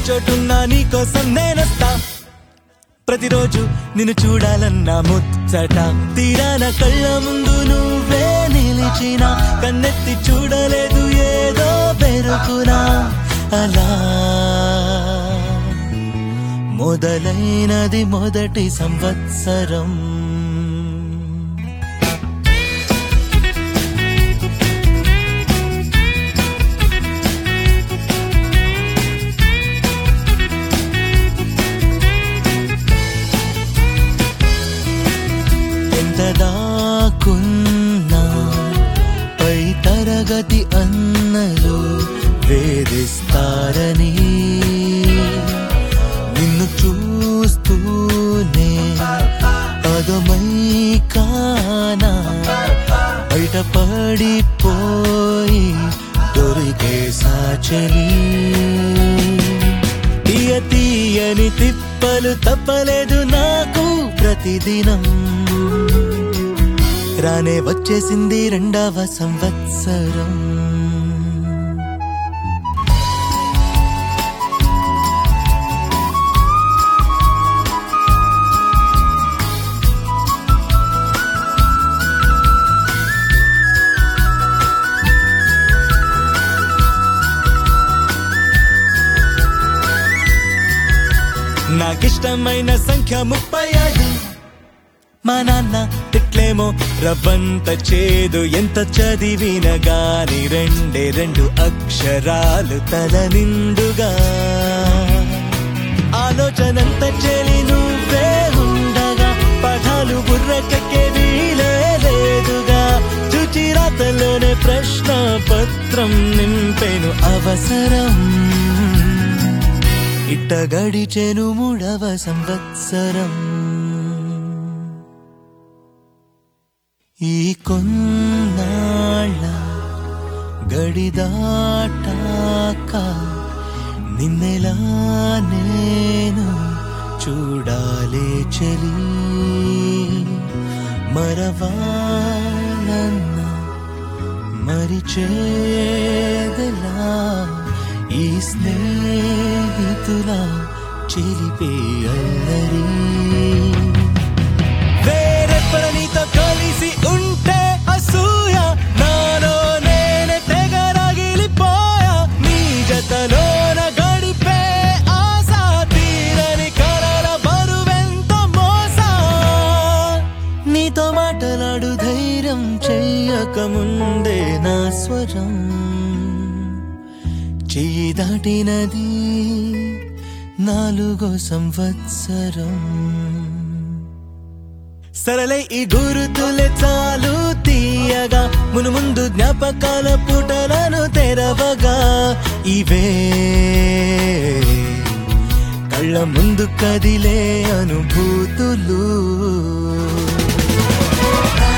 చోటున్నా నీకోసం నేనొస్తా ప్రతిరోజు నిన్ను చూడాలన్నా ముచ్చట తీరాన కళ్ళ ముందు నువ్వే నిలిచిన కన్నెత్తి చూడలేదు ఏదో పెరుకునా అలా మొదలైనది మొదటి సంవత్సరం ఎంత దాకున్నా పై తరగతి అన్నలు వేధిస్తారని నిన్ను చూస్తూనే అదమై కానా బయటపడిపోయి దొరికే సాచలి తీయ తీయని తిప్పలు తప్పలేదు నాకు ప్రతిదినం రానే వచ్చేసింది రెండవ సంవత్సరం నాకిష్టమైన సంఖ్య ముప్పై ఐదు మా నాన్న తిట్లేమో రవ్వంత చేదు ఎంత చదివిన గాని రెండే రెండు అక్షరాలు తల నిండుగా ఆలోచనంత చెలి నువ్వే ఉండగా పాఠాలు బుర్రకెక్కే వీలే లేదుగా చుచి రాతలోనే ప్రశ్న పత్రం నింపెను అవసరం ఇట్ట గడిచెను మూడవ సంవత్సరం ఈ కొన్నాళ్ళ గడిదాటాక నిన్నెలా నేను చూడాలే చలి మరవాలన్న మరిచేదలా ఈ స్నేహితుల చిలిపే అల్లరి వేరెక్కడ నీతో కలిసి ఉంటే అసూయ నాలో నేనే తెగ రగిలిపోయా నీ జతలోన గడిపే ఆశ తీరని కలల బరువెంత మోసా నీతో మాటలాడు ధైర్యం చెయ్యక ముందే నా స్వరం చెయ్యి దాటినది నాలుగో సంవత్సరం సరళై ఈ గురుతులే చాలు తీయగా మును ముందు జ్ఞాపకాల పుటలను తెరవగా ఇవే కళ్ళ ముందు కదిలే అనుభూతులు